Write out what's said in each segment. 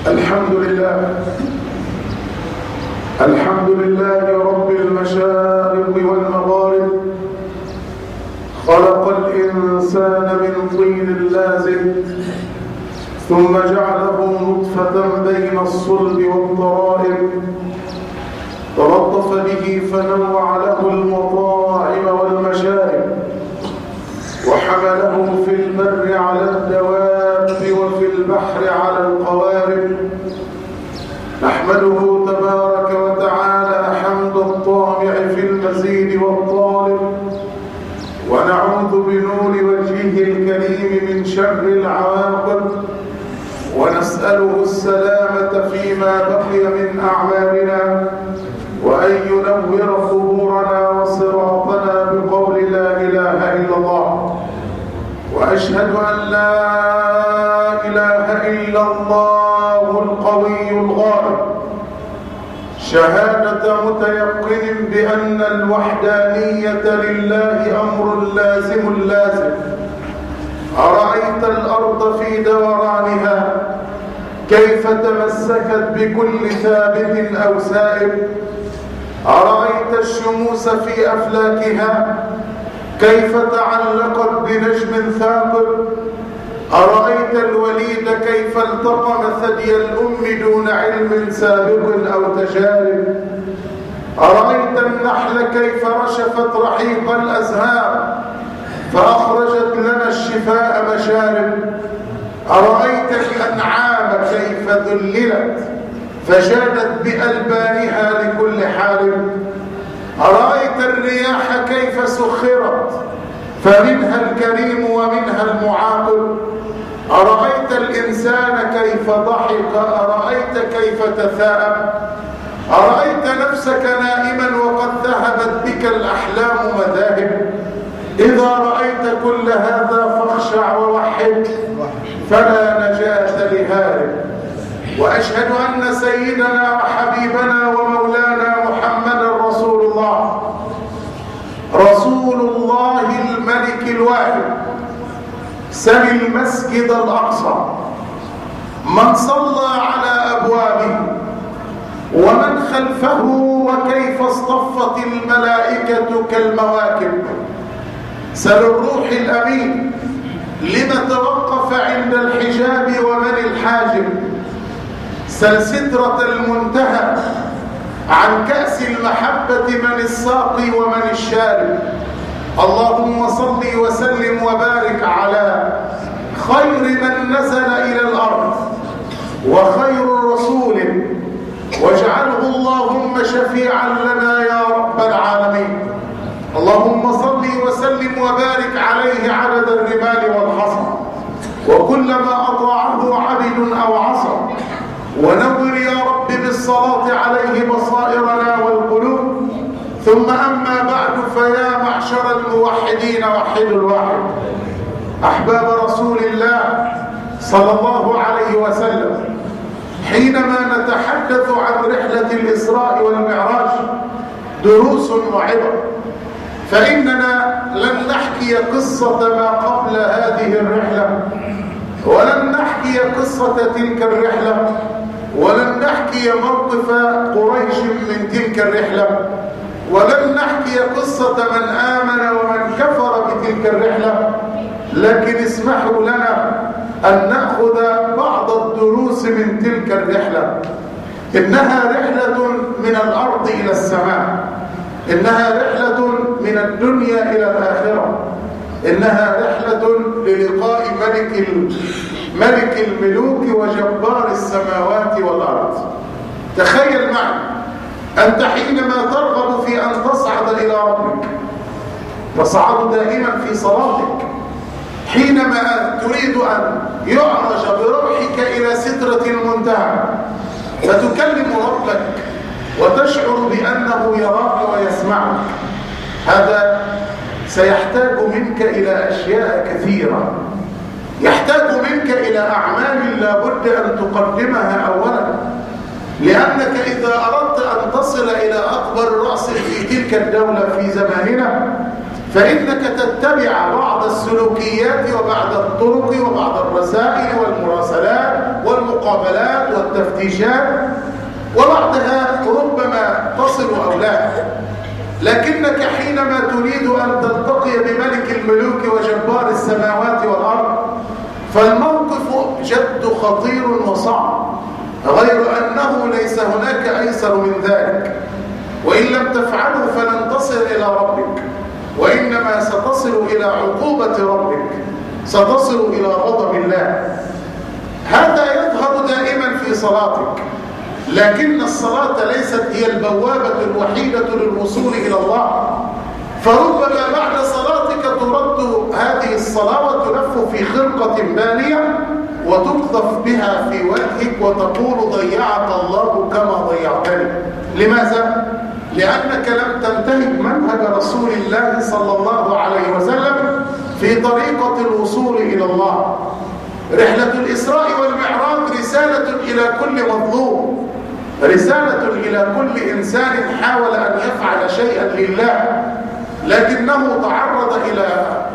الحمد لله الحمد لله رب المشارق والمغارب خلق الإنسان من طين لازم ثم جعله نطفة بين الصلب والضرائب تلطف به فنوع له المطاعم والمشارب وحمله في البر على الدواب وفي البحر على القوارب نحمده تبارك وتعالى حمد الطامع في المزيد والطالب ونعوذ بنور وجهه الكريم من شر العواقب ونسأله السلامة فيما بقي من أعمالنا وأن ينور قبورنا وصراطنا بقول لا إله إلا الله وأشهد أن لا إله إلا الله القوي الغالب شهادة متيقن بأن الوحدانية لله أمر لازم لازم أرأيت الأرض في دورانها كيف تمسكت بكل ثابت أو سائب أرأيت الشموس في أفلاكها كيف تعلقت بنجم ثاقب أرأيت الوليد كيف التقم ثدي الأم دون علم سابق أو تجارب أرأيت النحل كيف رشفت رحيق الأزهار فأخرجت لنا الشفاء مشارب أرأيت الأنعام كيف ذللت فجادت بألبانها لكل حال أرأيت الرياح كيف سخرت فمنها الكريم ومنها المعاقب أرأيت الإنسان كيف ضحك أرأيت كيف تثاءب أرأيت نفسك نائما وقد ذهبت بك الأحلام مذاهب إذا رأيت كل هذا فاخشع ووحد فلا نجاة لهارب وأشهد أن سيدنا وحبيبنا ومولانا محمدا رسول الله رسول الله الملك الواحد سل المسجد الأقصى من صلى على أبوابه ومن خلفه وكيف اصطفت الملائكة كالمواكب سل الروح الأمين لما توقف عند الحجاب ومن الحاجب سل سترة المنتهى عن كأس المحبة من الساقي ومن الشارب اللهم صل وسلم وبارك على خير من نزل إلى الأرض وخير رسول واجعله اللهم شفيعا لنا يا رب العالمين اللهم صل وسلم وبارك عليه عدد الرمال والحصى وكلما أطاعه عبد أو عصى ونور يا رب بالصلاة عليه بصائرنا والقلوب ثم أما بعد فيا معشر الموحدين وحدوا الواحد أحباب رسول الله صلى الله عليه وسلم حينما نتحدث عن رحلة الإسراء والمعراج دروس وعبر فإننا لن نحكي قصة ما قبل هذه الرحلة ولن نحكي قصة تلك الرحلة ولن نحكي موقف قريش من تلك الرحلة ولن نحكي قصة من آمن ومن كفر بتلك الرحلة لكن اسمحوا لنا أن نأخذ بعض الدروس من تلك الرحلة إنها رحلة من الأرض إلى السماء إنها رحلة من الدنيا إلى الآخرة إنها رحلة للقاء ملك ملك الملوك وجبار السماوات والأرض تخيل معي أنت حينما ترغب في أن تصعد إلى ربك تصعد دائما في صلاتك حينما تريد أن يعرج بروحك إلى سترة المنتهى فتكلم ربك وتشعر بأنه يراك ويسمعك هذا سيحتاج منك إلى أشياء كثيرة يحتاج منك إلى أعمال لا بد أن تقدمها أولا لأنك إذا أردت أن تصل إلى أكبر رأس في تلك الدولة في زماننا فإنك تتبع بعض السلوكيات وبعض الطرق وبعض الرسائل والمراسلات والمقابلات والتفتيشات وبعضها ربما تصل أو لا لكنك حينما تريد أن تلتقي بملك الملوك وجبار السماوات والأرض فالموقف جد خطير وصعب غير أنه ليس هناك أيسر من ذلك وإن لم تفعله فلن تصل إلى ربك وإنما ستصل إلى عقوبة ربك ستصل إلى غضب الله هذا يظهر دائما في صلاتك لكن الصلاة ليست هي البوابة الوحيدة للوصول إلى الله فربما بعد صلاتك ترد هذه الصلاة وتلف في خرقة بالية وتقذف بها في وجهك وتقول ضيعك الله كما ضيعتني لماذا؟ لأنك لم تنتهج منهج رسول الله صلى الله عليه وسلم في طريقة الوصول إلى الله رحلة الإسراء والمعراج رسالة إلى كل مظلوم رسالة إلى كل إنسان حاول أن يفعل شيئا لله لكنه تعرض إلى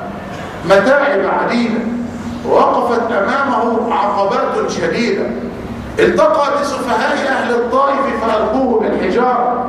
متاعب عديدة وقفت أمامه عقبات شديدة التقى بسفهاء أهل الطائف فألقوه بالحجارة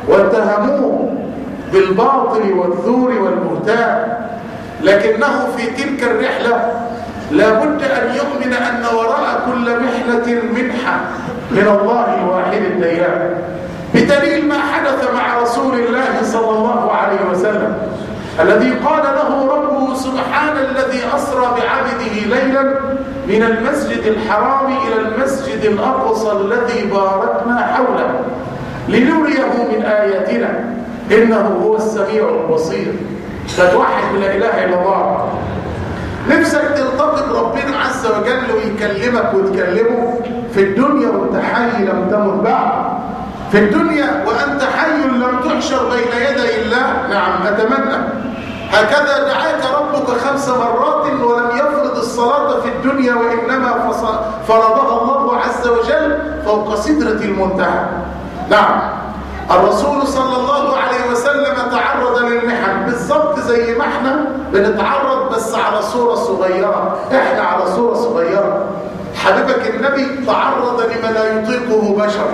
واتهموه بالباطل والثور والبهتان لكنه في تلك الرحلة لابد أن يؤمن أن وراء كل رحلة منحة من الله الواحد الديان بدليل ما حدث مع رسول الله صلى الله عليه وسلم الذي قال له ربه سبحان الذي أسرى بعبده ليلا من المسجد الحرام إلى المسجد الأقصى الذي باركنا حوله لنريه من آياتنا إنه هو السميع البصير فتوحد لا إله إلا الله نفسك تلتقي بربنا عز وجل ويكلمك وتكلمه في الدنيا وانت حي لم تمت بعد في الدنيا وأنت حي لم تحشر بين يدي الله نعم أتمنى هكذا دعاك ربك خمس مرات ولم يفرض الصلاة في الدنيا وإنما فرضها الله عز وجل فوق سدرة المنتهى نعم الرسول صلى الله عليه وسلم تعرض للمحن بالضبط زي ما احنا بنتعرض بس على صورة صغيرة احنا على صورة صغيرة حبيبك النبي تعرض لما لا يطيقه بشر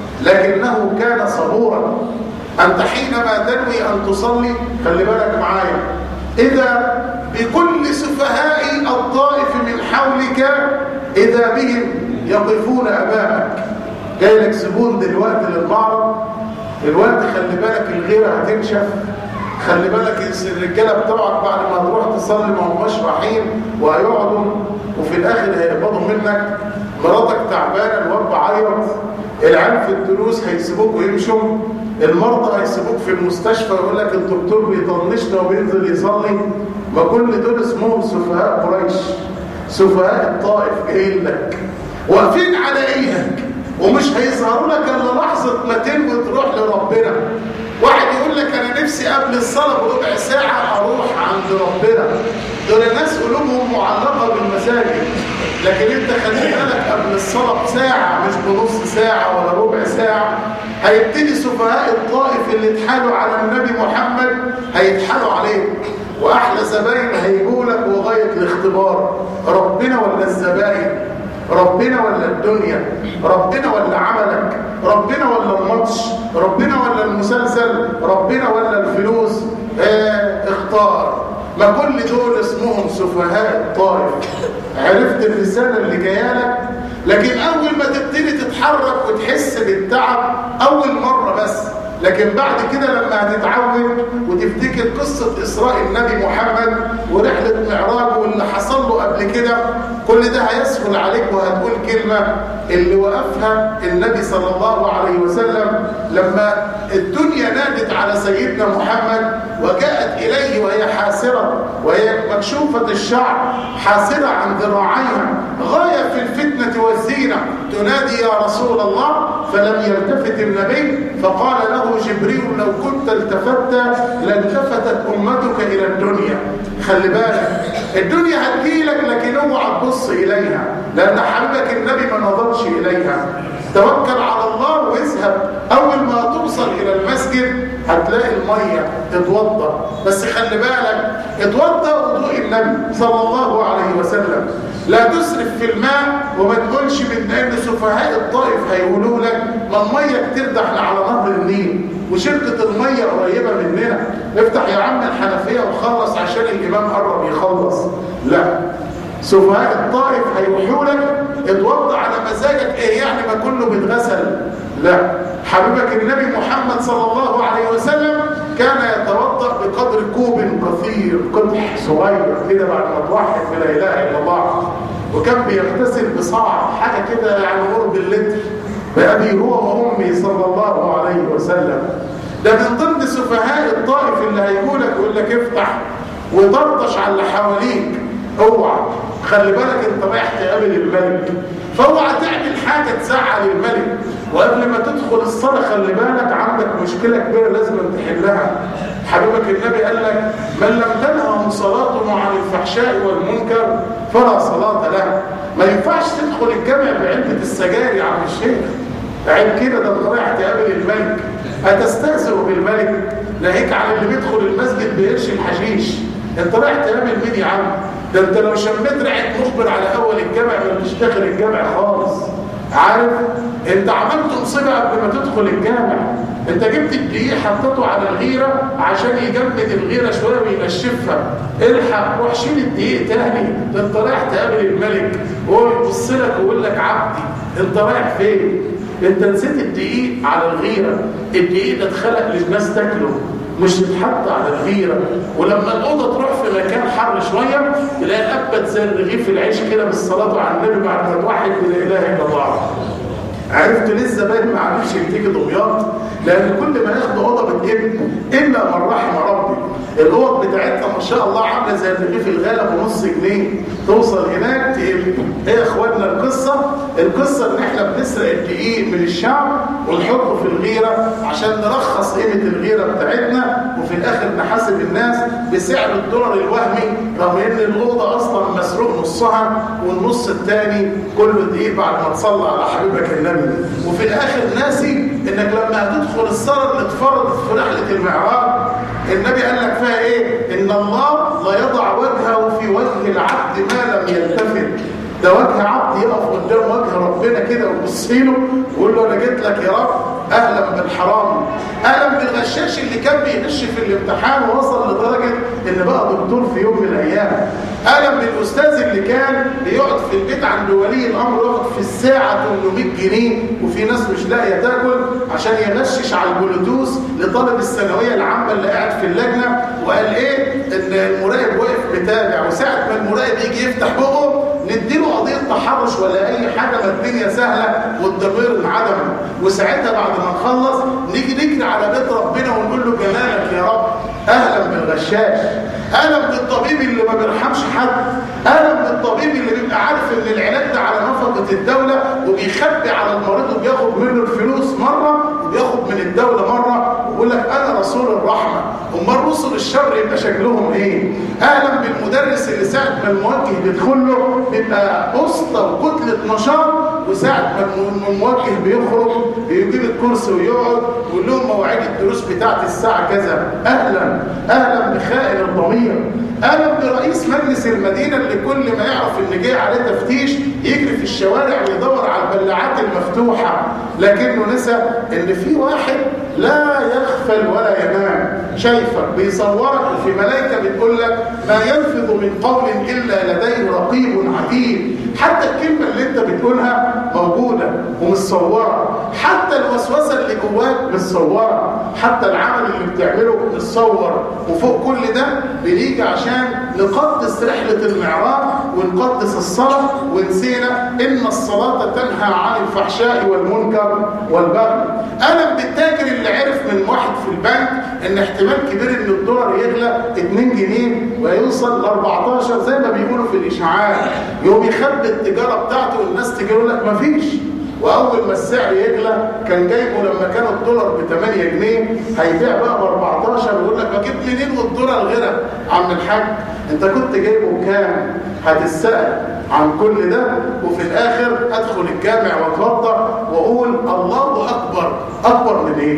لكنه كان صبورا أنت حينما تنوي أن تصلي خلي بالك معايا إذا بكل سفهاء الطائف من حولك إذا بهم يقفون أمامك جاي لك زبون دلوقتي للمعرض دلوقتي خلي بالك الغيرة هتنشف خلي بالك الرجاله بتوعك بعد ما تروح تصلي ما هماش رايحين وهيقعدوا وفي الاخر هيقبضوا منك مراتك تعبانه الواد بعيط العيال في الدروس هيسيبوك ويمشوا المرضى هيسيبوك في المستشفى ويقول لك الدكتور بيطنشنا وبينزل يصلي ما كل دول اسمهم سفهاء قريش سفهاء الطائف جايين لك واقفين على ايدك ومش هيظهروا لك الا لحظه ما تنوي تروح لربنا واحد يقول لك انا نفسي قبل الصلاه بربع ساعه اروح عند ربنا دول ناس قلوبهم معلقه بالمساجد لكن انت خلي بالك قبل الصلاه بساعه مش بنص ساعه ولا ربع ساعه هيبتدي سفهاء الطائف اللي اتحالوا على النبي محمد هيتحالوا عليه واحلى زباين هيجوا لك وغايه الاختبار ربنا ولا الزباين ربنا ولا الدنيا ربنا ولا عملك ربنا ولا الماتش ربنا ولا المسلسل ربنا ولا الفلوس اه اختار ما كل دول اسمهم سفهاء الطائف عرفت الرسالة اللي جايه لك لكن اول ما تبتدي تتحرك وتحس بالتعب اول مرة بس لكن بعد كده لما هتتعود وتفتكر قصة إسراء النبي محمد ورحلة معراجه واللي حصل له قبل كده كل ده هيسهل عليك وهتقول كلمة اللي وقفها النبي صلى الله عليه وسلم لما الدنيا نادت على سيدنا محمد وجاءت إليه وهي حاسرة وهي مكشوفة الشعر حاسرة عن ذراعيها غاية في الفتنة والزينة تنادي يا رسول الله فلم يلتفت النبي فقال له جبريل لو كنت التفت لالتفتت أمتك إلى الدنيا خلي بالك الدنيا هتجيلك لكن اوعى تبص إليها لأن حبيبك النبي ما نظرش إليها توكل على الله واذهب أول ما توصل إلى المسجد هتلاقي الميه اتوضى بس خلي بالك اتوضى وضوء النبي صلى الله عليه وسلم لا تسرف في الماء وما تقولش من ان سفهاء الطائف هيقولوا لك ما الميه كتير ده احنا على نهر النيل وشركه الميه قريبه مننا افتح يا عم الحنفيه وخلص عشان الامام قرب يخلص لا سفهاء الطائف هيوحوا لك اتوضى على مزاجك ايه يعني ما كله بيتغسل لا حبيبك النبي محمد صلى الله عليه وسلم كان يتوضا بقدر كوب كثير قدح صغير كده بعد ما توحد لا اله الا الله وكان بيغتسل بصاع حاجه كده يعني قرب اللتر بأبي هو وأمي صلى الله عليه وسلم ده من ضمن سفهاء الطائف اللي هيقولك يقول لك افتح وطرطش على اللي حواليك اوعى خلي بالك انت رايح تقابل الملك فاوعى تعمل حاجه تزعل الملك وقبل ما تدخل الصلاه خلي بالك عندك مشكله كبيره لازم تحلها حبيبك النبي قال لك من لم تنههم صلاته عن الفحشاء والمنكر فلا صلاه له ما ينفعش تدخل الجامع بعلبه السجاير يا عم الشيخ عيب كده ده انت رايح تقابل الملك هتستهزئ بالملك ناهيك عن اللي بيدخل المسجد بقرش الحشيش انت رايح تقابل مين يا عم ده انت لو شميت ريحه مخبر على اول الجامع ما بتشتغل الجامع خالص عارف انت عملت مصيبه قبل ما تدخل الجامع انت جبت الدقيق حطيته على الغيره عشان يجمد الغيره شويه وينشفها الحق روح شيل الدقيق تاني ده انت رايح تقابل الملك وهو يبص لك ويقول لك عبدي انت رايح فين انت نسيت الدقيق على الغيره الدقيق ده اتخلق للناس تاكله مش تتحط على الغيرة ولما الأوضة تروح في مكان حر شوية تلاقي الأبد زي رغيف العيش كده بالصلاة على النبي بعد ما توحد لا إله إلا الله عرفت لسه باين ما عرفش تيجي دمياط لأن كل ما ياخد أوضة بتقل إلا من رحم ربي الأوض بتاعتنا ما شاء الله عاملة زي رغيف الغالة بنص جنيه توصل هناك تقل ايه يا اخواتنا القصة القصة ان احنا بنسرق الدقيق من الشعب ونحطه في الغيرة عشان نرخص قيمة الغيرة بتاعتنا وفي الاخر نحاسب الناس بسعر الدولار الوهمي رغم ان الأوضة اصلا مسروق نصها والنص الثاني كله دقيق بعد ما تصلى على حبيبك النبي وفي الاخر ناسي انك لما هتدخل الصلاة اللي اتفرضت في رحلة المعراج النبي قال لك فيها ايه ان الله لا يضع وجهه في وجه العبد ما لم يلتفت ده وجه عبد يقف قدام وجه ربنا كده ويبص له ويقول له انا جيت لك يا رب اهلا بالحرام اهلا بالغشاش اللي كان بيغش في الامتحان ووصل لدرجه ان بقى دكتور في يوم من الايام اهلا بالاستاذ اللي كان بيقعد في البيت عند ولي الامر يقعد في الساعه 800 جنيه وفي ناس مش لاقيه تاكل عشان يغشش على البلوتوث لطالب الثانويه العامه اللي قاعد في اللجنه وقال ايه ان المراقب واقف متابع وساعه ما المراقب يجي يفتح بقه نديله قضيه تحرش ولا اي حاجه ما الدنيا سهله والضمير انعدم وساعتها بعد ما نخلص نيجي نجري على بيت ربنا ونقول له جلالك يا رب اهلا بالغشاش اهلا بالطبيب اللي ما بيرحمش حد اهلا بالطبيب اللي بيبقى عارف ان العلاج ده على نفقه الدوله وبيخبي على المريض وبياخد منه الفلوس مره وبياخد من الدوله مره ويقول لك انا رسول الرحمه امال رسل الشر يبقى شكلهم ايه اهلا بالمدرس اللي ساعه ما الموجه بيدخل له بيبقى اسطى وكتله نشاط وساعه ما الموجه بيخرج بيجيب الكرسي ويقعد ويقول لهم مواعيد الدروس بتاعت الساعه كذا اهلا اهلا بخائن الضمير اهلا برئيس مجلس المدينه اللي كل ما يعرف ان جاي عليه تفتيش يجري في الشوارع ويدور على البلاعات المفتوحه لكنه نسى ان في واحد لا يغفل ولا ينام شايفك بيصورك وفي ملائكه بتقول لك ما يلفظ من قول الا لديه رقيب عتيد حتى الكلمه اللي انت بتقولها موجوده ومتصوره حتى الوسوسه اللي جواك متصوره حتى العمل اللي بتعمله متصور وفوق كل ده بنيجي عشان نقدس رحله المعراج ونقدس الصلاه ونسينا ان الصلاه تنهى عن الفحشاء والمنكر والبغي انا بالتاجر اللي عرف من واحد في البنك ان احتمال كبير ان الدولار يغلى 2 جنيه ويوصل ل 14 زي ما بيقولوا في الاشاعات يوم يخبي التجاره بتاعته والناس تجي يقول لك مفيش واول ما السعر يغلى كان جايبه لما كان الدولار ب 8 جنيه هيبيع بقى ب 14 ويقول لك بجيب منين والدولار غيرها عم الحاج انت كنت جايبه بكام هتسال عن كل ده وفي الاخر ادخل الجامع واتوضا واقول الله اكبر اكبر من ايه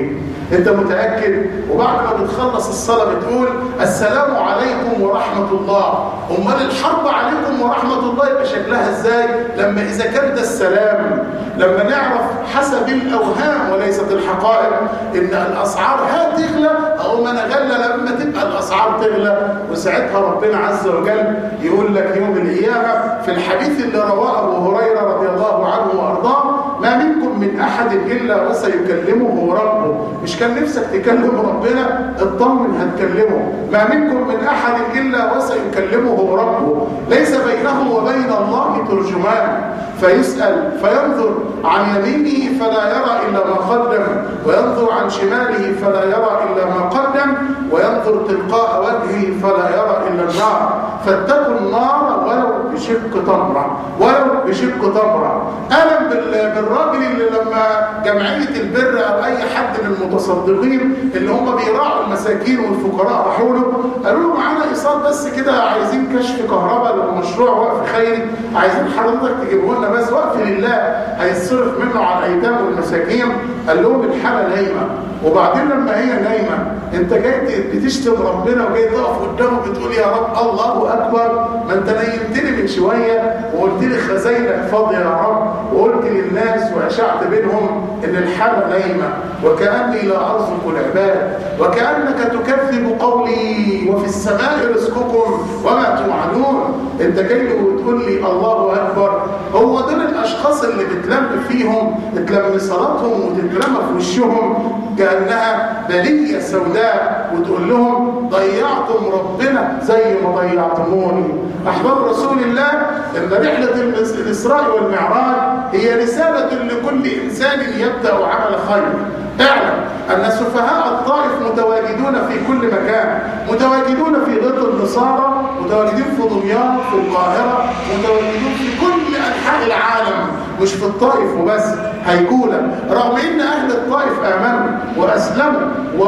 انت متأكد وبعد ما بتخلص الصلاة بتقول السلام عليكم ورحمة الله امال الحرب عليكم ورحمة الله يبقى شكلها ازاي لما اذا كان ده السلام لما نعرف حسب الاوهام وليست الحقائق ان الاسعار هتغلى او ما نغلى لما تبقى الاسعار تغلى وساعتها ربنا عز وجل يقول لك يوم القيامة في الحديث اللي رواه ابو هريرة رضي الله عنه وارضاه ما منكم من احد الا وسيكلمه ربه مش كان نفسك تكلم ربنا اطمن هتكلمه ما منكم من احد الا وسيكلمه ربه ليس بينه وبين الله ترجمان فيسأل فينظر عن يمينه فلا يرى إلا ما قدم وينظر عن شماله فلا يرى إلا ما قدم وينظر تلقاء وجهه فلا يرى إلا النار فاتقوا النار ولو بشق تمرة ولو بشق تمرة ألم بالراجل اللي لما جمعية البر أو أي حد من المتصدقين اللي هم بيراعوا المساكين والفقراء راحوا له قالوا له معانا إيصال بس كده عايزين كشف كهرباء للمشروع وقف خيري عايزين حضرتك تجيبه لنا بس وقف لله هيتصرف منه على الأيتام والمساكين قال لهم الحالة نايمة وبعدين لما هي نايمة انت جاي بتشتم ربنا وجاي تقف قدامه بتقول يا رب الله أكبر ما انت نيمتني من شوية وقلت لي خزينك فاضية يا رب وقلت للناس وأشعت بينهم ان الحالة نايمة وكأني لا أرزق العباد وكأنك تكذب قولي وفي السماء رزقكم وما توعدون انت جاي وتقول لي الله أكبر هو دول الأشخاص اللي بتلم فيهم تلم صلاتهم وتتلم في وشهم كأنها بلية سوداء وتقول لهم ضيعتم ربنا زي ما ضيعتموني أحباب رسول الله إن رحلة الإسراء والمعراج هي رسالة لكل إنسان يبدأ عمل خير اعلم أن سفهاء الطائف متواجدون في كل مكان متواجدون في غط النصارى متواجدين في دمياط في القاهرة متواجدون في كل أنحاء العالم مش في الطائف وبس هيقولا رغم ان اهل الطائف امنوا واسلموا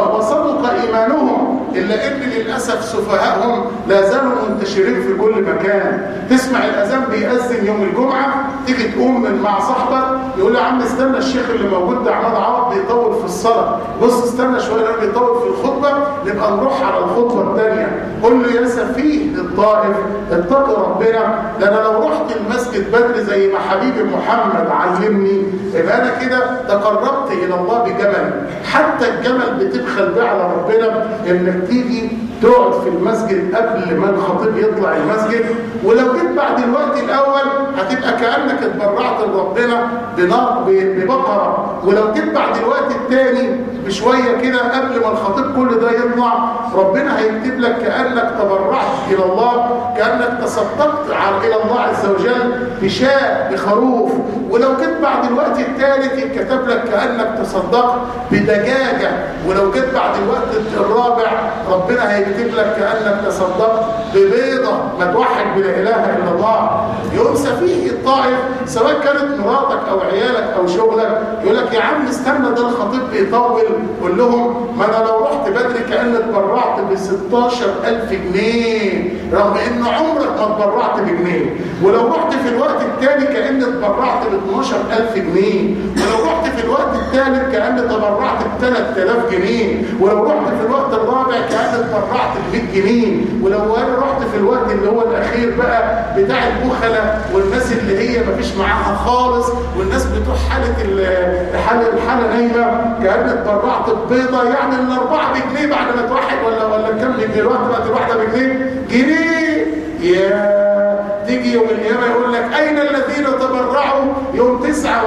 وصدق ايمانهم الا ان للاسف سفهاءهم لا زالوا منتشرين في كل مكان تسمع الاذان بيأذن يوم الجمعه تيجي تقوم من مع صاحبك يقول يا عم استنى الشيخ اللي موجود ده عماد عوض بيطول في الصلاه بص استنى شويه لما بيطول في الخطبه نبقى نروح على الخطبه الثانيه قول له يا سفيه الطائف اتقي ربنا ده انا لو رحت المسجد بدري زي ما حبيبي محمد علمني يبقى انا كده تقربت الى الله بجمل حتى الجمل بتبخل بيه على ربنا انك تيجي تقعد في المسجد قبل ما الخطيب يطلع المسجد ولو جيت بعد الوقت الاول هتبقى كانك اتبرعت لربنا بنار ببقره ولو جيت بعد الوقت الثاني بشويه كده قبل ما الخطيب كل ده يطلع ربنا هيكتب لك كانك تبرعت الى الله كانك تصدقت الى الله عز وجل بشاء بخروف ولو جيت بعد الوقت الثالث يتكتب لك كانك تصدقت بدجاجه ولو جيت بعد الوقت الرابع ربنا هيكتب لك كانك تصدقت ببيضه ما توحد بلا اله الا الله يوم سفيه الطائف سواء كانت مراتك او عيالك او شغلك يقول لك يا عم استنى ده الخطيب بيطول قول لهم ما انا لو رحت بدري كان اتبرعت ب 16000 جنيه رغم ان عمرك ما اتبرعت بجنيه ولو رحت في الوقت الثاني كان اتبرعت ب 12000 جنيه ولو رحت في الوقت الثالث كان تبرعت ب 3000 جنيه ولو رحت في الوقت الرابع كان اتبرعت ب 100 جنيه ولو انا رحت في الوقت اللي هو الاخير بقى بتاع البخله والناس اللي هي ما فيش معاها خالص والناس بتوع حاله حاله الحاله نايمه كان اتبرعت ببيضه يعني الاربعه بجنيه بعد ما توحد ولا ولا كام جنيه الوقت بقت الواحده بجنيه جنيه يا تيجي يوم القيامة يقول لك أين الذين تبرعوا يوم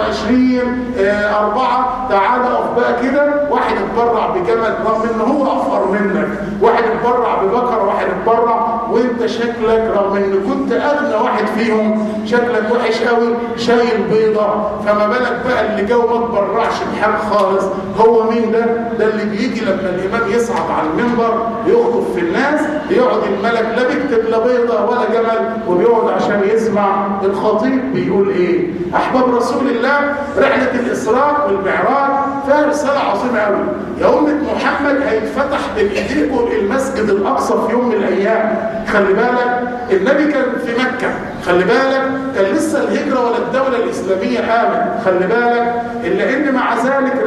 29 آه أربعة تعالى أقف بقى كده واحد اتبرع بجمل رغم إن هو أفقر منك واحد اتبرع ببقرة واحد اتبرع وانت شكلك رغم إن كنت أغنى واحد فيهم شكلك وحش قوي شايل بيضة فما بالك بقى اللي جو ما تبرعش بحاجة خالص هو مين ده؟ ده اللي بيجي لما الإمام يصعد على المنبر يخطب في الناس يقعد الملك لا بيكتب لا بيضة ولا جمل وبيقعد عشان يسمع الخطيب بيقول ايه احباب رسول الله رحلة الاسراء والمعراج فيها رسالة عظيمة قوي يا أمة محمد هيتفتح بين ايديكم المسجد الاقصى في يوم من الايام خلي بالك النبي كان في مكة خلي بالك كان لسه الهجرة ولا الدولة الإسلامية قامت خلي بالك إلا إن مع ذلك رحلة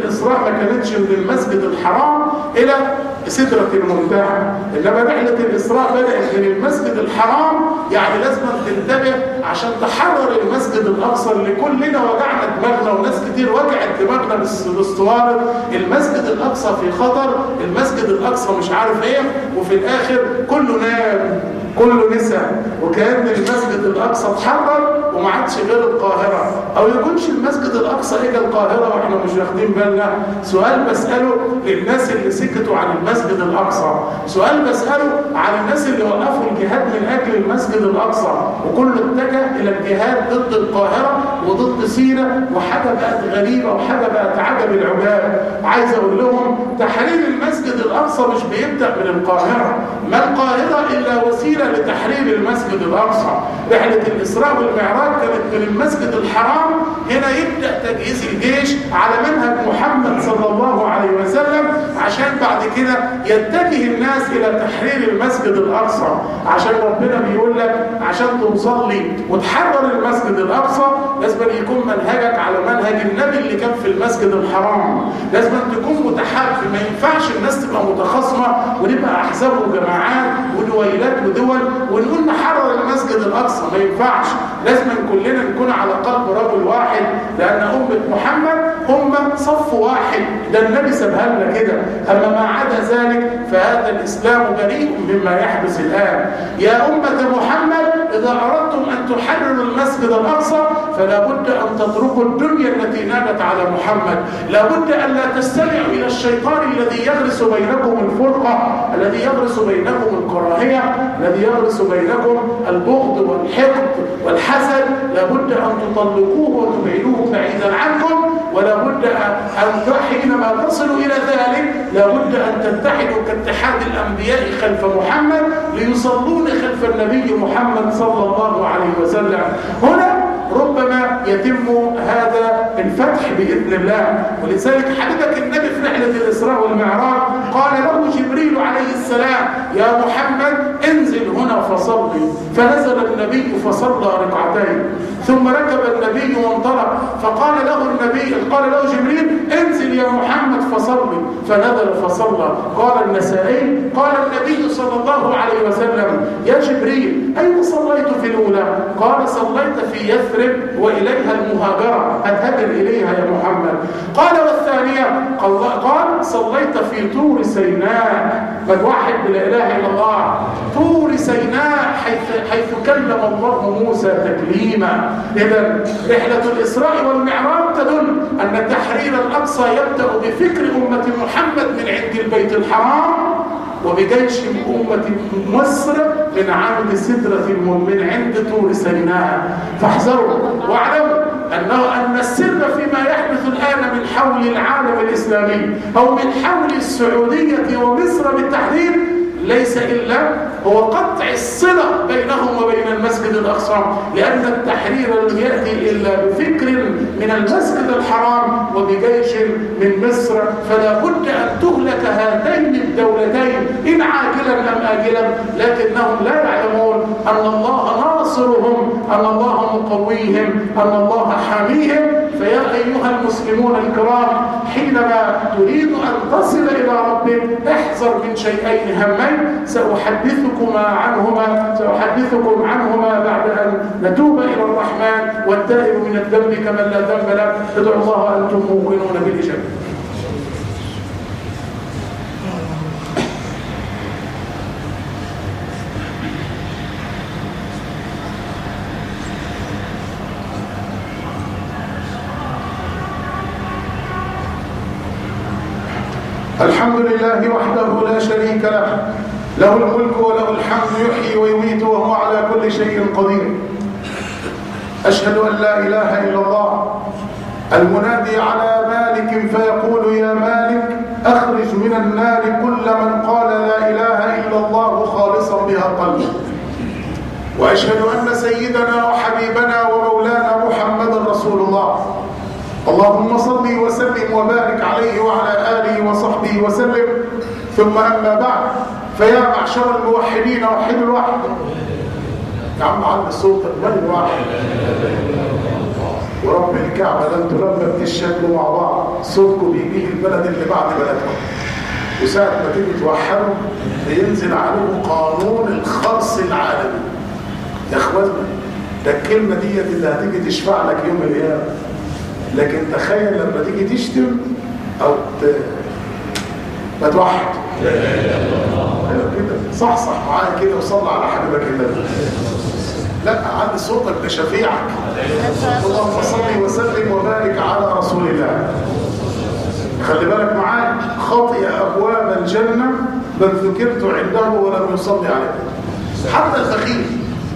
الإسراء ما كانتش من المسجد الحرام إلى سدرة المنتهى إنما رحلة الإسراء بدأت من المسجد الحرام يعني لازم تنتبه عشان تحرر المسجد الأقصى اللي كلنا وجعنا دماغنا وناس كتير وجعت دماغنا باستوارد المسجد الأقصى في خطر المسجد الأقصى مش عارف إيه وفي الآخر كله نام كله نسى وكأن المسجد الأقصى اتحرر وما عادش غير القاهرة أو يكونش المسجد الأقصى إجا القاهرة وإحنا مش واخدين بالنا سؤال بسأله للناس اللي سكتوا عن المسجد الأقصى سؤال بسأله عن الناس اللي وقفوا الجهاد من أجل المسجد الأقصى وكله اتجه إلى الجهاد ضد القاهرة وضد سينا وحاجة بقت غريبة وحاجة بقت عجب العجاب عايز أقول لهم تحرير المسجد الأقصى مش بيبدأ من القاهرة ما القاهرة إلا وسيلة لتحرير المسجد الأقصى رحلة الإسراء والمعراج كانت من المسجد الحرام هنا يبدأ تجهيز الجيش على منهج محمد صلى الله عليه وسلم عشان بعد كده يتجه الناس إلى تحرير المسجد الأقصى عشان ربنا بيقول لك عشان توصل لي وتحرر المسجد الأقصى لازم يكون منهجك على منهج النبي اللي كان في المسجد الحرام لازم تكون متحرف ما ينفعش الناس تبقى متخاصمة ونبقى أحزاب وجماعات ودويلات ودول ونقول نحرر المسجد الأقصى ما ينفعش لازم كلنا نكون على قلب رجل واحد لأن أمة محمد هم صف واحد ده النبي سابها لنا كده أما ما عدا ذلك فهذا الإسلام بريء مما يحدث الآن يا أمة محمد إذا أردتم أن تحرروا المسجد الأقصى فلا بد أن تتركوا الدنيا التي نالت على محمد لا بد أن لا تستمعوا إلى الشيطان الذي يغرس بينكم الفرقة الذي يغرس بينكم الكراهية الذي يغرس بينكم البغض والحقد والحسد لا بد أن تطلقوه وتبعدوه بعيدا عنكم ولا بد أن حينما تصلوا إلى ذلك لا بد أن تتحدوا كاتحاد الأنبياء خلف محمد ليصلون خلف النبي محمد صلى الله عليه وسلم هنا ربما يتم هذا الفتح بإذن الله ولذلك حبيبك النبي في رحلة الإسراء والمعراج قال له جبريل عليه السلام يا محمد انزل هنا فصلي فنزل النبي فصلى ركعتين ثم ركب النبي وانطلق فقال له النبي قال له جبريل انزل يا محمد فصلي فنزل فصلى قال النسائي قال النبي صلى الله عليه وسلم يا جبريل أين صليت في الأولى قال صليت في يثرب وإليها المهاجرة هتهاجر إليها يا محمد قال والثانية قال صليت في طور سيناء من واحد بلا إله إلا الله طور سيناء حيث, حيث كلم الله موسى تكليما إذا رحلة الإسراء والمعراج تدل أن تحرير الأقصى يبدأ بفكر أمة محمد من عند البيت الحرام وبجيش أمة مصر من عند سدرة من عند طور سيناء فاحذروا واعلموا أنه أن السر فيما يحدث الآن من حول العالم الإسلامي أو من حول السعودية ومصر بالتحديد ليس إلا هو قطع الصلة بينهم وبين المسجد الأقصى لأن التحرير لم يأتي إلا بفكر من المسجد الحرام وبجيش من مصر فلا بد أن تهلك هاتين الدولتين إن عاجلا أم آجلا لكنهم لا يعلمون أن الله ناصرهم أن الله مقويهم أن الله حاميهم فيا أيها المسلمون الكرام حينما تريد أن تصل إلى ربك احذر من شيئين همين سأحدثكما عنهما سأحدثكم عنهما بعد أن نتوب إلى الرحمن والتائب من الذنب كمن لا ذنب له ادعوا الله أنتم موقنون بالإجابة الحمد لله وحده لا شريك له له الملك وله الحمد يحيي ويميت وهو على كل شيء قدير أشهد أن لا إله إلا الله المنادي على مالك فيقول يا مالك أخرج من النار كل من قال لا إله إلا الله خالصا بها قلبه وأشهد أن سيدنا وحبيبنا ومولانا محمد رسول الله اللهم صل وسلم وبارك عليه وعلى آله وصحبه وسلم ثم أما بعد فيا معشر الموحدين وحدوا الواحد يا عم على الصوت من الواحد ورب الكعبة ده انتوا لما بتشهدوا مع بعض صوتكم بيجي البلد اللي بعد بلدكم وساعة ما تيجي توحدوا بينزل عليكم قانون الخرص العالمي يا اخوانا ده الكلمة ديت اللي هتيجي تشفع لك يوم القيامة لكن تخيل لما تيجي تشتم او ت... ما توحد كده صح صح معايا كده وصلى على حبيبك النبي لا علي صوتك ده شفيعك اللهم صل وسلم وبارك على رسول الله خلي بالك معايا خاطئ ابواب الجنه من ذكرت عنده ولم يصلي عليه حتى البخيل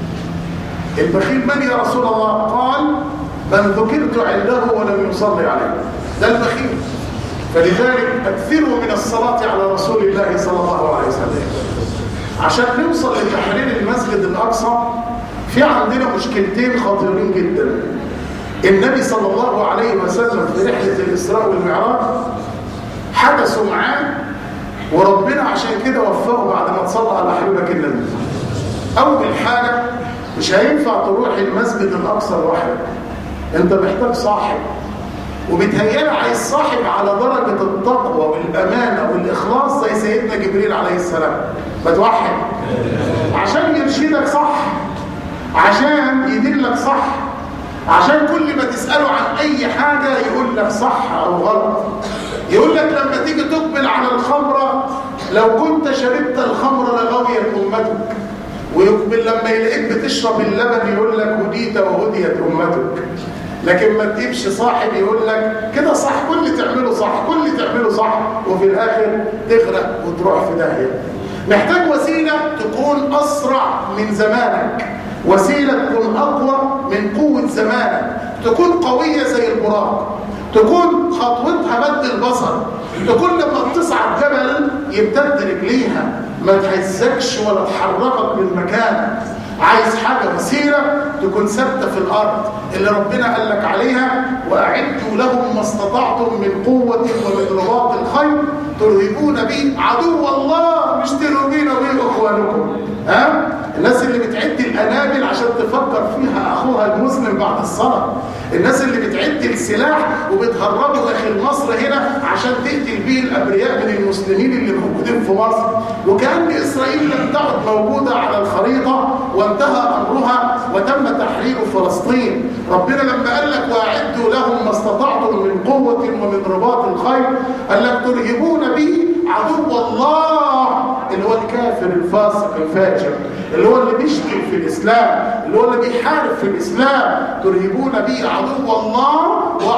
البخيل من يا رسول الله قال من ذكرت عنده ولم يصلي عليه ده البخيل فلذلك اكثروا من الصلاه على رسول الله صلى الله عليه وسلم عشان نوصل لتحرير المسجد الاقصى في عندنا مشكلتين خطيرين جدا النبي صلى الله عليه وسلم في رحله الاسراء والمعراج حدثوا معاه وربنا عشان كده وفقه بعد ما تصلى على حبيبك النبي اول حاجه مش هينفع تروح المسجد الاقصى لوحدك انت محتاج صاحب وبتهيألي عايز صاحب على درجة التقوى والأمانة والإخلاص زي سيدنا جبريل عليه السلام بتوحد عشان يرشدك صح عشان يدلك صح عشان كل ما تسأله عن أي حاجة يقول لك صح أو غلط يقول لك لما تيجي تقبل على الخمرة لو كنت شربت الخمر لغويت أمتك ويقبل لما يلاقيك بتشرب اللبن يقول لك هديت وهديت أمتك لكن ما تجيبش صاحب يقول لك كده صح كل اللي تعمله صح كل اللي تعمله صح وفي الآخر تغرق وتروح في داهية محتاج وسيلة تكون أسرع من زمانك وسيلة تكون أقوى من قوة زمانك تكون قوية زي البراق تكون خطوتها مد البصر تكون لما بتصعد جبل يمتد رجليها ما تهزكش ولا تحركك من مكانك عايز حاجة وسيلة تكون ثابتة في الأرض اللي ربنا قال لك عليها وأعدوا لهم ما استطعتم من قوة ومن رباط الخير ترهبون به عدو الله مش ترهبين به إخوانكم ها؟ الناس اللي بتعد الأنابل عشان تفكر فيها أخوها المسلم بعد الصلاة الناس اللي بتعد السلاح وبتهربه داخل مصر هنا عشان تقتل به الأبرياء من المسلمين اللي موجودين في مصر وكأن إسرائيل لم تعد موجودة على الخريطة وانتهى أمرها وتم تحرير فلسطين ربنا لما قال لك وأعدوا لهم ما استطعتم من قوة ومن رباط الخير قال لك ترهبون به عدو الله اللي هو الكافر الفاسق الفاجر اللي هو اللي بيشتم في الإسلام اللي هو اللي بيحارب في الإسلام ترهبون به عدو الله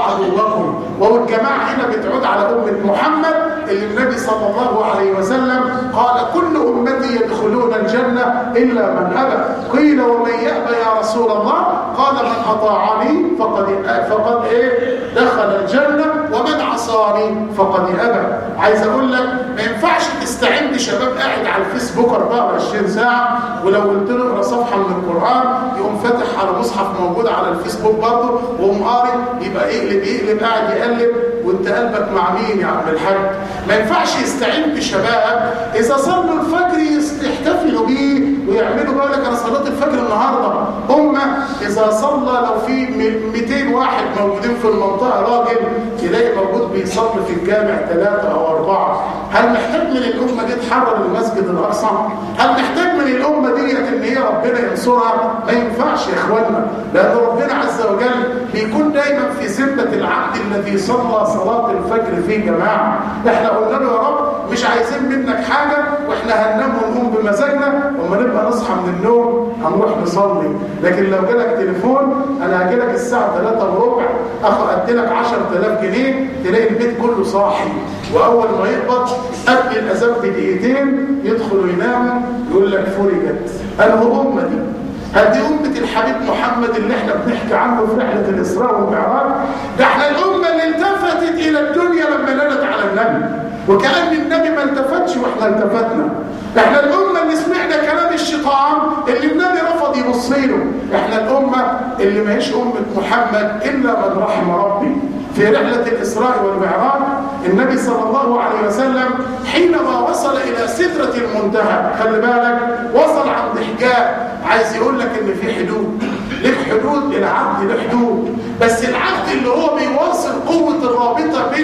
وعدوكم وهو الجماعة هنا بتعود على أمة محمد اللي النبي صلى الله عليه وسلم قال كل أمتي يدخلون الجنة إلا من أبى قيل ومن يأبى يا رسول الله قال من أطاعني فقد فقد إيه دخل الجنة ومن عصاني فقد أبى عايز أقول لك ما ينفعش تستعين بشباب قاعد على الفيسبوك 24 ساعة ولو قلت له اقرا صفحة من القرآن يقوم فاتح على مصحف موجود على الفيسبوك برضه وقوم قاري يبقى يقلب يقلب قاعد يقلب وانت قلبك مع مين يا عم الحاج ما ينفعش يستعين بشباب اذا صلوا الفجر يحتفلوا بيه ويعملوا بقى لك انا صليت الفجر النهارده هم اذا صلى لو في 200 واحد موجودين في المنطقه راجل تلاقي موجود بيصلي في الجامع ثلاثه او اربعه هل محتاج من الامه دي تحرر المسجد الاقصى هل محتاج من الامه ديت ان هي ربنا ينصرها ما ينفعش يا اخوانا لان ربنا عز وجل بيكون دايما في ذمه العبد الذي صلى صلاه الفجر في جماعه احنا قلنا له يا رب مش عايزين منك حاجه واحنا هننام ونقوم بمزاجنا وما نبقى نصحى من النوم هنروح نصلي لكن لو جالك تليفون انا هاجي لك الساعه 3 وربع اخد ادي لك 10000 جنيه تلاقي البيت كله صاحي واول ما يقبض قبل الاذان بدقيقتين يدخلوا يناموا يقول لك فرجت انه امه دي هل دي أمة الحبيب محمد اللي احنا بنحكي عنه في رحلة الإسراء والمعراج ده احنا الأمة اللي التفتت إلى الدنيا لما نالت على النبي وكأن النبي ما التفتش واحنا التفتنا احنا الأمة اللي سمعنا كلام الشيطان اللي النبي رفض يبص له احنا الأمة اللي ما هيش أمة محمد إلا من رحم ربي في رحلة الإسراء والمعراج النبي صلى الله عليه وسلم حينما وصل إلى سدرة المنتهى خلي بالك وصل عند حجاب عايز يقول لك إن في حدود لك حدود العبد له حدود بس العبد اللي هو بيواصل قوة الرابطة بينه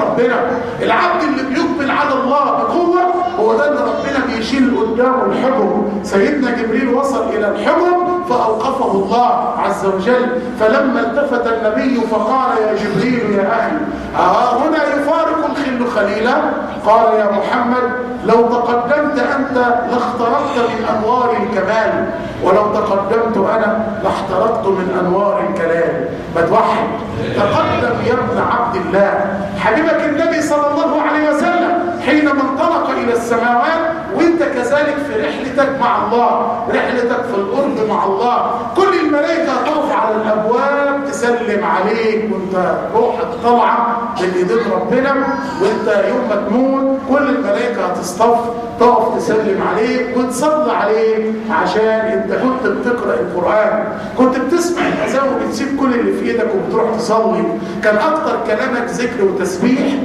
ربنا العبد اللي بيقبل على الله بقوة هو ده اللي ربنا بيشيل قدامه الحجر سيدنا جبريل وصل إلى الحجر فأوقفه الله عز وجل فلما التفت النبي فقال يا جبريل يا أخي ها هنا يفارق الخل خليلا قال يا محمد لو تقدمت أنت لاخترقت من أنوار الكمال ولو تقدمت أنا لاحترقت من أنوار الكلام بتوحد تقدم يا ابن عبد الله حبيبك النبي صلى الله عليه وسلم حينما انطلق إلى السماوات وانت كذلك في رحلتك مع الله رحلتك في الأرض مع الله كل الملائكة تقف على الأبواب تسلم عليك وانت روحك طالعة من ايدين ربنا وانت يوم ما تموت كل الملائكة هتصطف تقف تسلم عليك وتصلي عليك عشان انت كنت بتقرأ القرآن كنت بتسمع الأذان وبتسيب كل اللي في ايدك وبتروح تصلي كان أكتر كلامك ذكر وتسبيح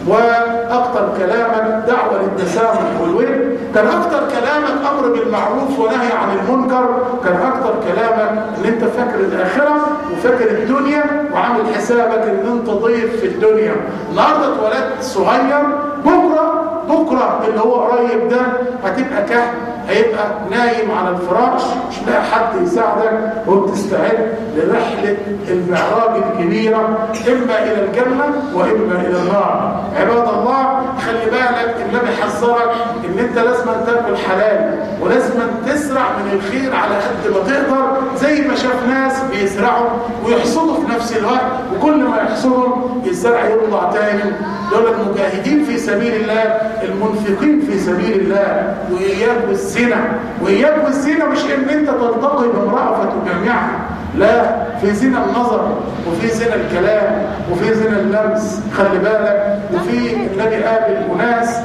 واكتر كلامك دعوة للتسامح والود كان اكتر كلامك امر بالمعروف ونهي عن المنكر كان اكتر كلامك ان انت فاكر الاخرة وفاكر الدنيا وعامل حسابك ان انت ضيف في الدنيا النهاردة اتولدت صغير بكرة بكرة اللي هو قريب ده هتبقى كهف هيبقى نايم على الفراش مش لاقي حد يساعدك وبتستعد لرحلة المعراج الكبيرة إما إلى الجنة وإما إلى النار عباد الله خلي بالك النبي حذرك إن أنت لازم تاكل حلال ولازم تزرع من الخير على قد ما تقدر زي ما شاف ناس بيزرعوا ويحصدوا في نفس الوقت وكل ما يحصدوا الزرع يطلع تاني دول المجاهدين في سبيل الله المنفقين في سبيل الله وإياك والزنا وإياك والزنا مش إن أنت تلتقي بامرأة فتجمعها لا في زنا النظر وفي زنا الكلام وفي زنا اللمس خلي بالك وفي النبي قابل أناس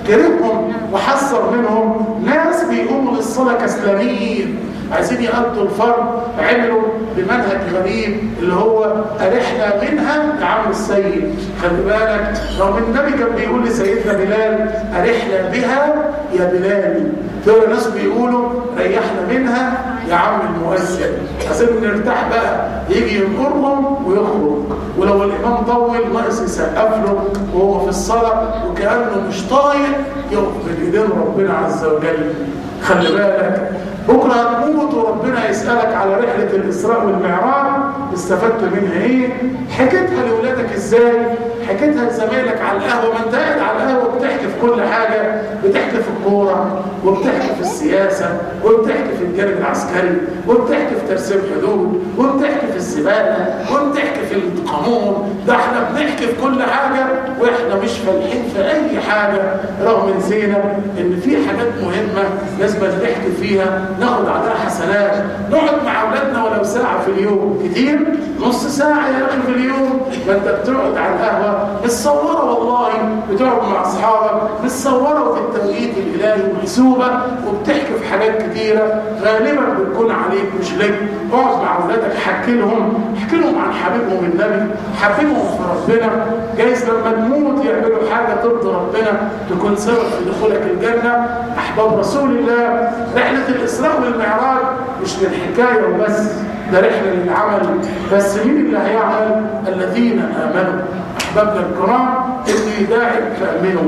كرههم وحذر منهم ناس بيقوموا للصلاة كسلانيين عايزين يقضوا الفرض عملوا بمنهج غريب اللي هو أرحنا منها لعم السيد خلي بالك رغم النبي كان بيقول لسيدنا بلال أرحنا بها يا بلال دول ناس بيقولوا ريحنا منها يا عم المؤذن عشان نرتاح بقى يجي ينقرهم ويخرج ولو الإمام طول ناقص يسقف له وهو في الصلاة وكأنه مش طايق يقف من إيدين ربنا عز وجل خلي بالك بكرة هتموت وربنا يسألك على رحلة الإسراء والمعراج استفدت منها ايه حكيتها لأولادك ازاي حكيتها لزمايلك على القهوة ما انت قاعد على القهوة بتحكي في كل حاجة بتحكي في الكورة وبتحكي في السياسة وبتحكي في الجانب العسكري وبتحكي في ترسيم حدود وبتحكي في الزبالة وبتحكي في القانون ده احنا بنحكي في كل حاجة واحنا مش فالحين في اي حاجة رغم نسينا ان في حاجات مهمة لازم نحكي فيها ناخد عليها حسنات نقعد مع اولادنا ولو ساعة في اليوم كتير نص ساعة يا اخي في اليوم ما انت بتقعد على القهوة متصورة والله بتقعد مع اصحابك متصورة في التوقيت الالهي محسوبة وبتحكي في حاجات كتيرة غالبا بتكون عليك مش لك اقعد مع اولادك حكي لهم احكي لهم عن حبيبهم النبي حبيبهم في ربنا جايز لما تموت يعملوا حاجة ترضي ربنا تكون سبب في دخولك الجنة احباب رسول الله رحلة الاسراء والمعراج مش للحكاية وبس ده رحلة للعمل بس مين اللي هيعمل الذين آمنوا أحبابنا الكرام اللي داعي فأمنوا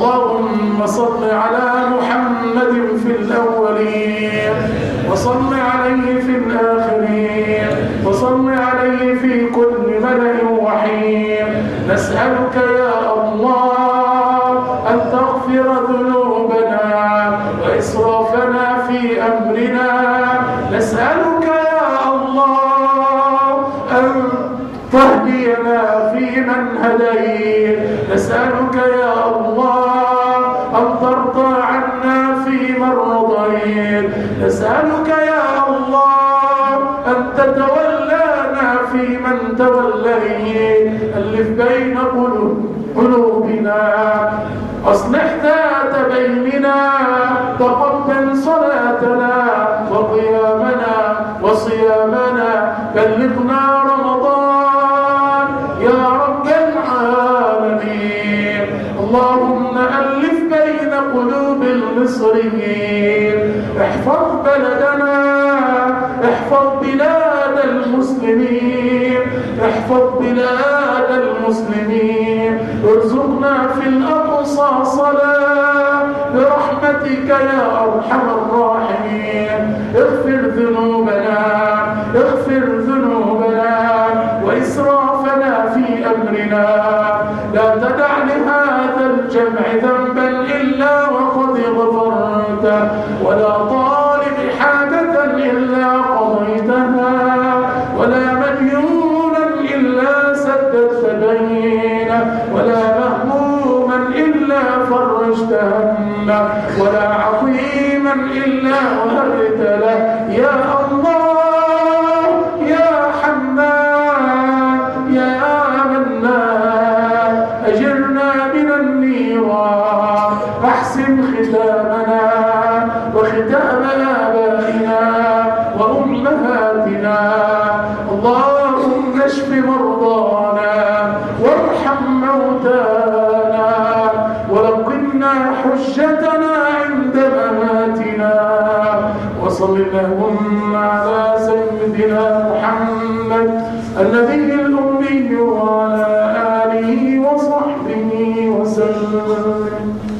اللهم صل على محمد في الأولين وصل عليه في الآخرين وصل عليه في كل ملأ وحين نسألك يا الله أن تغفر ذنوبنا وإسرافنا في أمرنا نسألك يا الله أن تهدينا فيمن هديت نسألك يا الله أن ترضى عنا فيمن رضيت نسألك يا الله أن تتولانا فيمن توليت ألف بين قلوب قلوبنا أصلح ذات بيننا تقبل صلاتنا وقيامنا وصيامنا بلغنا رمضان يا رب العالمين اللهم ألف بين قلوب المصريين احفظ بلدنا احفظ بلاد المسلمين احفظ بلاد المسلمين ارزقنا في الأقصى صلاة برحمتك يا أرحم الراحمين اغفر ذنوبنا اغفر ذنوبنا وإسرافنا في أمرنا لا تدع لهذا الجمع ذنبا إلا وقد غفرته ولا طالب حاجة إلا قضيتها ولا مديونا إلا سددت بينه ولا مهموما إلا فرجت همه ولا عظيما إلا وهبت له يا الله يا حنان يا منان أجرنا من النيران أحسن ختامنا وختام آبائنا وأمهاتنا اللهم اشف مرضانا وارحم موتانا ولقنا حجتنا عند مماتنا وصل اللهم على سيدنا محمد النبي الأمي وعلى آله وصحبه وسلم